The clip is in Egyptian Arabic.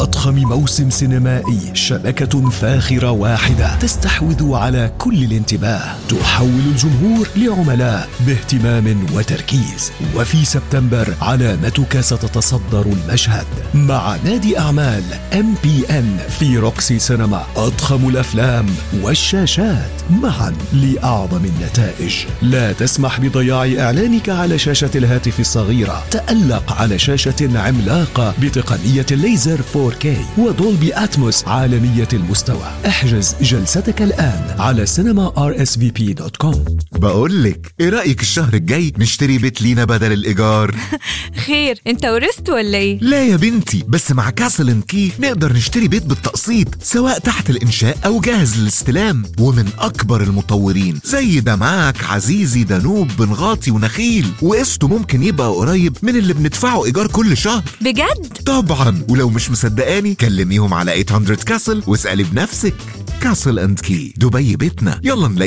أضخم موسم سينمائي شبكة فاخرة واحدة تستحوذ على كل الانتباه تحول الجمهور لعملاء باهتمام وتركيز وفي سبتمبر علامتك ستتصدر المشهد مع نادي أعمال ام بي ان في روكسي سينما أضخم الأفلام والشاشات معا لأعظم النتائج لا تسمح بضياع إعلانك على شاشة الهاتف الصغيرة تألق على شاشة عملاقة بتقنية الليزر 4K ودولبي أتموس عالمية المستوى احجز جلستك الآن على cinema.rsvp.com بقولك ايه رأيك الشهر الجاي نشتري بيت لينا بدل الإيجار؟ خير انت ورثت ولا ايه لا يا بنتي بس مع كاسل اند كي نقدر نشتري بيت بالتقسيط سواء تحت الإنشاء أو جاهز للاستلام ومن أكبر المطورين زي دمعك عزيزي دانوب بنغاطي ونخيل وقسطه ممكن يبقى قريب من اللي بندفعه إيجار كل شهر بجد طبعا ولو مش مصدقاني كلميهم على 800 كاسل واسألي بنفسك كاسل اند كي دبي بيتنا يلا نلاقي